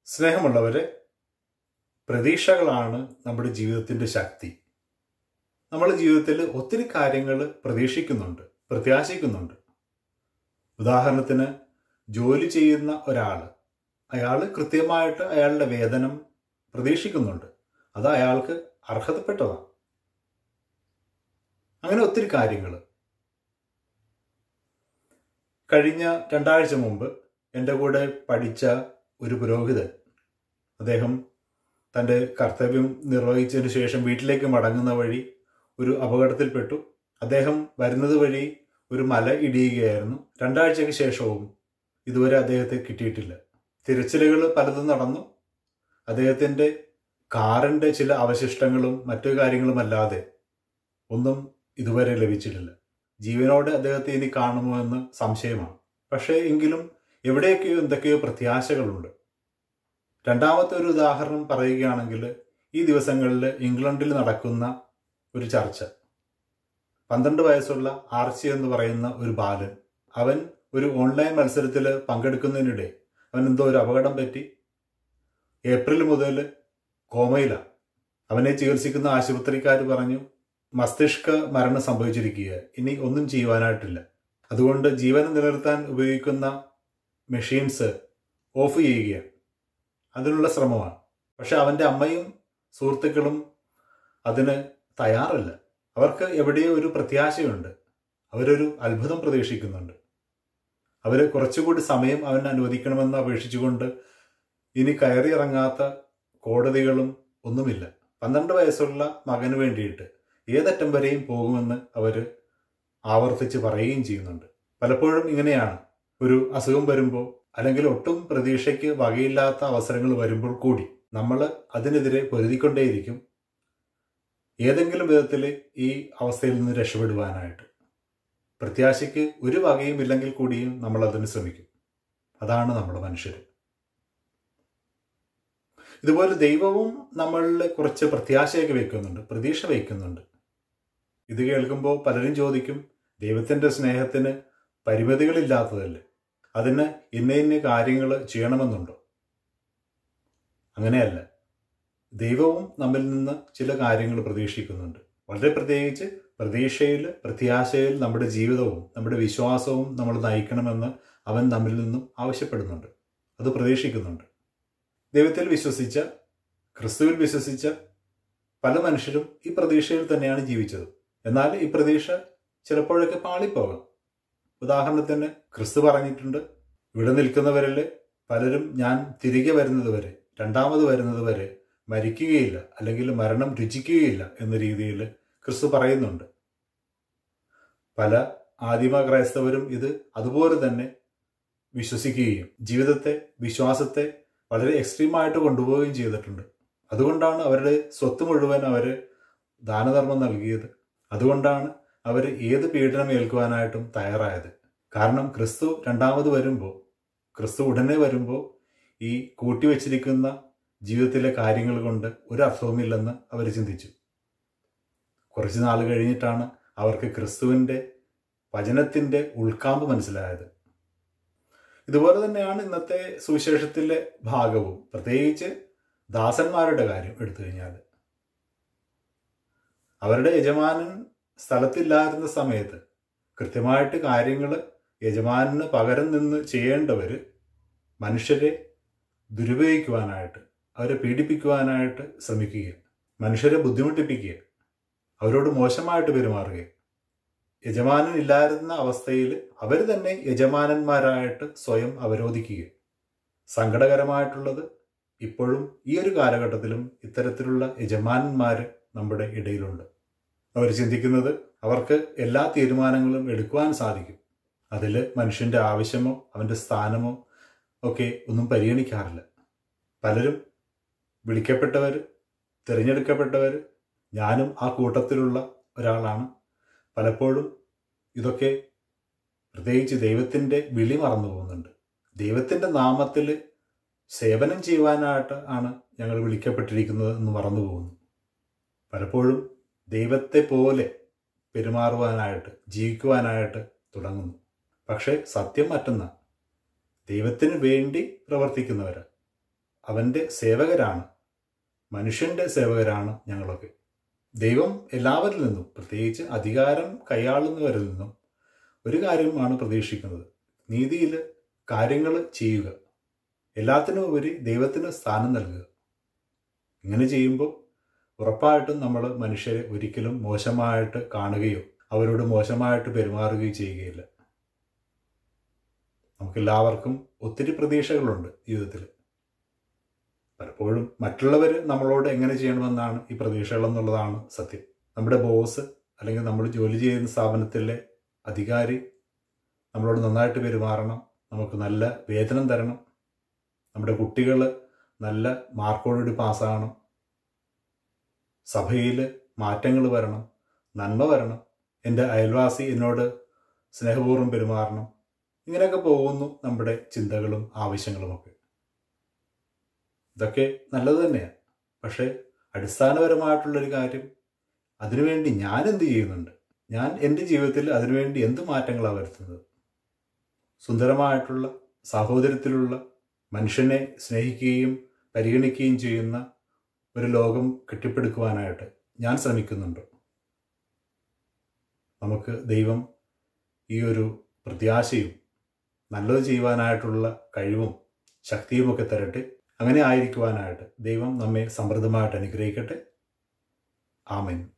സ്നേഹമുള്ളവരെ പ്രതീക്ഷകളാണ് നമ്മുടെ ജീവിതത്തിന്റെ ശക്തി നമ്മുടെ ജീവിതത്തിൽ ഒത്തിരി കാര്യങ്ങൾ പ്രതീക്ഷിക്കുന്നുണ്ട് പ്രത്യാശിക്കുന്നുണ്ട് ഉദാഹരണത്തിന് ജോലി ചെയ്യുന്ന ഒരാൾ അയാൾ കൃത്യമായിട്ട് അയാളുടെ വേതനം പ്രതീക്ഷിക്കുന്നുണ്ട് അത് അയാൾക്ക് അർഹതപ്പെട്ടതാണ് അങ്ങനെ ഒത്തിരി കാര്യങ്ങൾ കഴിഞ്ഞ രണ്ടാഴ്ച മുമ്പ് എൻ്റെ കൂടെ പഠിച്ച ഒരു പുരോഹിതൻ അദ്ദേഹം തൻ്റെ കർത്തവ്യം നിർവഹിച്ചതിന് ശേഷം വീട്ടിലേക്ക് മടങ്ങുന്ന വഴി ഒരു അപകടത്തിൽപ്പെട്ടു അദ്ദേഹം വരുന്നത് വഴി ഒരു മല ഇടിയുകയായിരുന്നു രണ്ടാഴ്ചയ്ക്ക് ശേഷവും ഇതുവരെ അദ്ദേഹത്തെ കിട്ടിയിട്ടില്ല തിരച്ചിലുകൾ പലതും നടന്നു അദ്ദേഹത്തിൻ്റെ കാറിൻ്റെ ചില അവശിഷ്ടങ്ങളും മറ്റു കാര്യങ്ങളുമല്ലാതെ ഒന്നും ഇതുവരെ ലഭിച്ചിട്ടില്ല ജീവനോടെ അദ്ദേഹത്തെ ഇനി കാണുമോ എന്ന് സംശയമാണ് പക്ഷേ എങ്കിലും എവിടെയൊക്കെയോ എന്തൊക്കെയോ പ്രത്യാശകളുണ്ട് രണ്ടാമത്തെ ഒരു ഉദാഹരണം പറയുകയാണെങ്കിൽ ഈ ദിവസങ്ങളിൽ ഇംഗ്ലണ്ടിൽ നടക്കുന്ന ഒരു ചർച്ച പന്ത്രണ്ട് വയസ്സുള്ള ആർച്ചി എന്ന് പറയുന്ന ഒരു ബാലൻ അവൻ ഒരു ഓൺലൈൻ മത്സരത്തിൽ പങ്കെടുക്കുന്നതിനിടെ അവൻ എന്തോ ഒരു അപകടം പറ്റി ഏപ്രിൽ മുതൽ കോമയിലാണ് അവനെ ചികിത്സിക്കുന്ന ആശുപത്രിക്കാർ പറഞ്ഞു മസ്തിഷ്ക മരണം സംഭവിച്ചിരിക്കുക ഇനി ഒന്നും ചെയ്യുവാനായിട്ടില്ല അതുകൊണ്ട് ജീവൻ നിലനിർത്താൻ ഉപയോഗിക്കുന്ന മെഷീൻസ് ഓഫ് ചെയ്യുകയാണ് അതിനുള്ള ശ്രമമാണ് പക്ഷെ അവൻ്റെ അമ്മയും സുഹൃത്തുക്കളും അതിന് തയ്യാറല്ല അവർക്ക് എവിടെയോ ഒരു പ്രത്യാശയുണ്ട് അവരൊരു അത്ഭുതം പ്രതീക്ഷിക്കുന്നുണ്ട് അവർ കുറച്ചുകൂടി സമയം അവൻ അനുവദിക്കണമെന്ന് അപേക്ഷിച്ചുകൊണ്ട് ഇനി കയറി ഇറങ്ങാത്ത കോടതികളും ഒന്നുമില്ല പന്ത്രണ്ട് വയസ്സുള്ള മകന് വേണ്ടിയിട്ട് ഏതറ്റം വരെയും പോകുമെന്ന് അവർ ആവർത്തിച്ച് പറയുകയും ചെയ്യുന്നുണ്ട് പലപ്പോഴും ഇങ്ങനെയാണ് ഒരു അസുഖം വരുമ്പോൾ അല്ലെങ്കിൽ ഒട്ടും പ്രതീക്ഷയ്ക്ക് വകയില്ലാത്ത അവസരങ്ങൾ വരുമ്പോൾ കൂടി നമ്മൾ അതിനെതിരെ പൊരുതിക്കൊണ്ടേയിരിക്കും ഏതെങ്കിലും വിധത്തിൽ ഈ അവസ്ഥയിൽ നിന്ന് രക്ഷപ്പെടുവാനായിട്ട് പ്രത്യാശയ്ക്ക് ഒരു വകയും ഇല്ലെങ്കിൽ കൂടിയും നമ്മൾ അതിന് ശ്രമിക്കും അതാണ് നമ്മുടെ മനുഷ്യർ ഇതുപോലെ ദൈവവും നമ്മളിൽ കുറച്ച് പ്രത്യാശയൊക്കെ വയ്ക്കുന്നുണ്ട് പ്രതീക്ഷ വയ്ക്കുന്നുണ്ട് ഇത് കേൾക്കുമ്പോൾ പലരും ചോദിക്കും ദൈവത്തിൻ്റെ സ്നേഹത്തിന് പരിമിതികളില്ലാത്തതല്ലേ അതിന് ഇന്ന ഇന്ന കാര്യങ്ങൾ ചെയ്യണമെന്നുണ്ടോ അങ്ങനെയല്ല ദൈവവും നമ്മിൽ നിന്ന് ചില കാര്യങ്ങൾ പ്രതീക്ഷിക്കുന്നുണ്ട് വളരെ പ്രത്യേകിച്ച് പ്രതീക്ഷയിൽ പ്രത്യാശയിൽ നമ്മുടെ ജീവിതവും നമ്മുടെ വിശ്വാസവും നമ്മൾ നയിക്കണമെന്ന് അവൻ നമ്മിൽ നിന്നും ആവശ്യപ്പെടുന്നുണ്ട് അത് പ്രതീക്ഷിക്കുന്നുണ്ട് ദൈവത്തിൽ വിശ്വസിച്ച ക്രിസ്തുവിൽ വിശ്വസിച്ച പല മനുഷ്യരും ഈ പ്രതീക്ഷയിൽ തന്നെയാണ് ജീവിച്ചത് എന്നാൽ ഈ പ്രതീക്ഷ ചിലപ്പോഴൊക്കെ പാളിപ്പോകാം ഉദാഹരണത്തിന് ക്രിസ്തു പറഞ്ഞിട്ടുണ്ട് ഇവിടെ നിൽക്കുന്നവരിൽ പലരും ഞാൻ തിരികെ വരുന്നത് വരെ രണ്ടാമത് വരുന്നത് വരെ മരിക്കുകയില്ല അല്ലെങ്കിൽ മരണം രുചിക്കുകയില്ല എന്ന രീതിയിൽ ക്രിസ്തു പറയുന്നുണ്ട് പല ആദിമ ക്രൈസ്തവരും ഇത് അതുപോലെ തന്നെ വിശ്വസിക്കുകയും ജീവിതത്തെ വിശ്വാസത്തെ വളരെ എക്സ്ട്രീമായിട്ട് കൊണ്ടുപോവുകയും ചെയ്തിട്ടുണ്ട് അതുകൊണ്ടാണ് അവരുടെ സ്വത്ത് മുഴുവൻ അവർ ദാനധർമ്മം നൽകിയത് അതുകൊണ്ടാണ് അവർ ഏത് പീഡനം ഏൽക്കുവാനായിട്ടും തയ്യാറായത് കാരണം ക്രിസ്തു രണ്ടാമത് വരുമ്പോൾ ക്രിസ്തു ഉടനെ വരുമ്പോൾ ഈ കൂട്ടിവെച്ചിരിക്കുന്ന ജീവിതത്തിലെ കാര്യങ്ങൾ കൊണ്ട് ഒരു അർത്ഥവുമില്ലെന്ന് അവർ ചിന്തിച്ചു കുറച്ച് നാൾ കഴിഞ്ഞിട്ടാണ് അവർക്ക് ക്രിസ്തുവിൻ്റെ വചനത്തിൻ്റെ ഉൾക്കാമ്പ് മനസ്സിലായത് ഇതുപോലെ തന്നെയാണ് ഇന്നത്തെ സുവിശേഷത്തിലെ ഭാഗവും പ്രത്യേകിച്ച് ദാസന്മാരുടെ കാര്യം എടുത്തു കഴിഞ്ഞാൽ അവരുടെ യജമാനൻ സ്ഥലത്തില്ലായിരുന്ന സമയത്ത് കൃത്യമായിട്ട് കാര്യങ്ങൾ യജമാനന് പകരം നിന്ന് ചെയ്യേണ്ടവർ മനുഷ്യരെ ദുരുപയോഗിക്കുവാനായിട്ട് അവരെ പീഡിപ്പിക്കുവാനായിട്ട് ശ്രമിക്കുക മനുഷ്യരെ ബുദ്ധിമുട്ടിപ്പിക്കുക അവരോട് മോശമായിട്ട് പെരുമാറുക യജമാനൻ ഇല്ലായിരുന്ന അവസ്ഥയിൽ അവർ തന്നെ യജമാനന്മാരായിട്ട് സ്വയം അവരോധിക്കുക സങ്കടകരമായിട്ടുള്ളത് ഇപ്പോഴും ഈ ഒരു കാലഘട്ടത്തിലും ഇത്തരത്തിലുള്ള യജമാനന്മാർ നമ്മുടെ ഇടയിലുണ്ട് അവർ ചിന്തിക്കുന്നത് അവർക്ക് എല്ലാ തീരുമാനങ്ങളും എടുക്കുവാൻ സാധിക്കും അതിൽ മനുഷ്യൻ്റെ ആവശ്യമോ അവൻ്റെ സ്ഥാനമോ ഒക്കെ ഒന്നും പരിഗണിക്കാറില്ല പലരും വിളിക്കപ്പെട്ടവർ തിരഞ്ഞെടുക്കപ്പെട്ടവർ ഞാനും ആ കൂട്ടത്തിലുള്ള ഒരാളാണ് പലപ്പോഴും ഇതൊക്കെ പ്രത്യേകിച്ച് ദൈവത്തിൻ്റെ വിളി മറന്നു പോകുന്നുണ്ട് ദൈവത്തിൻ്റെ നാമത്തിൽ സേവനം ചെയ്യുവാനായിട്ട് ആണ് ഞങ്ങൾ വിളിക്കപ്പെട്ടിരിക്കുന്നത് എന്ന് മറന്നു പോകുന്നു പലപ്പോഴും ദൈവത്തെ പോലെ പെരുമാറുവാനായിട്ട് ജീവിക്കുവാനായിട്ട് തുടങ്ങുന്നു പക്ഷേ സത്യം മറ്റൊന്ന ദൈവത്തിന് വേണ്ടി പ്രവർത്തിക്കുന്നവരാണ് അവൻ്റെ സേവകരാണ് മനുഷ്യൻ്റെ സേവകരാണ് ഞങ്ങളൊക്കെ ദൈവം എല്ലാവരിൽ നിന്നും പ്രത്യേകിച്ച് അധികാരം കൈയാളുന്നവരിൽ നിന്നും ഒരു കാര്യമാണ് പ്രതീക്ഷിക്കുന്നത് നീതിയിൽ കാര്യങ്ങൾ ചെയ്യുക എല്ലാത്തിനും ഉപരി ദൈവത്തിന് സ്ഥാനം നൽകുക ഇങ്ങനെ ചെയ്യുമ്പോൾ ഉറപ്പായിട്ടും നമ്മൾ മനുഷ്യരെ ഒരിക്കലും മോശമായിട്ട് കാണുകയോ അവരോട് മോശമായിട്ട് പെരുമാറുകയോ ചെയ്യുകയില്ല നമുക്കെല്ലാവർക്കും ഒത്തിരി പ്രതീക്ഷകളുണ്ട് ജീവിതത്തിൽ പലപ്പോഴും മറ്റുള്ളവർ നമ്മളോട് എങ്ങനെ ചെയ്യണമെന്നാണ് ഈ പ്രതീക്ഷകൾ എന്നുള്ളതാണ് സത്യം നമ്മുടെ ബോസ് അല്ലെങ്കിൽ നമ്മൾ ജോലി ചെയ്യുന്ന സ്ഥാപനത്തിലെ അധികാരി നമ്മളോട് നന്നായിട്ട് പെരുമാറണം നമുക്ക് നല്ല വേതനം തരണം നമ്മുടെ കുട്ടികൾ നല്ല മാർക്കോടുകൂടി പാസ്സാകണം സഭയിൽ മാറ്റങ്ങൾ വരണം നന്മ വരണം എൻ്റെ അയൽവാസി എന്നോട് സ്നേഹപൂർവ്വം പെരുമാറണം ഇങ്ങനെയൊക്കെ പോകുന്നു നമ്മുടെ ചിന്തകളും ആവശ്യങ്ങളുമൊക്കെ ഇതൊക്കെ നല്ലത് തന്നെയാണ് പക്ഷേ അടിസ്ഥാനപരമായിട്ടുള്ളൊരു കാര്യം അതിനുവേണ്ടി ഞാൻ എന്ത് ചെയ്യുന്നുണ്ട് ഞാൻ എൻ്റെ ജീവിതത്തിൽ അതിനുവേണ്ടി എന്ത് മാറ്റങ്ങളാണ് വരുത്തുന്നത് സുന്ദരമായിട്ടുള്ള സാഹോദര്യത്തിലുള്ള മനുഷ്യനെ സ്നേഹിക്കുകയും പരിഗണിക്കുകയും ചെയ്യുന്ന ഒരു ലോകം കെട്ടിപ്പടുക്കുവാനായിട്ട് ഞാൻ ശ്രമിക്കുന്നുണ്ട് നമുക്ക് ദൈവം ഈ ഒരു പ്രത്യാശയും നല്ലത് ചെയ്യുവാനായിട്ടുള്ള കഴിവും ശക്തിയുമൊക്കെ തരട്ടെ അങ്ങനെ ആയിരിക്കുവാനായിട്ട് ദൈവം നമ്മെ സമൃദ്ധമായിട്ട് അനുഗ്രഹിക്കട്ടെ ആമേൻ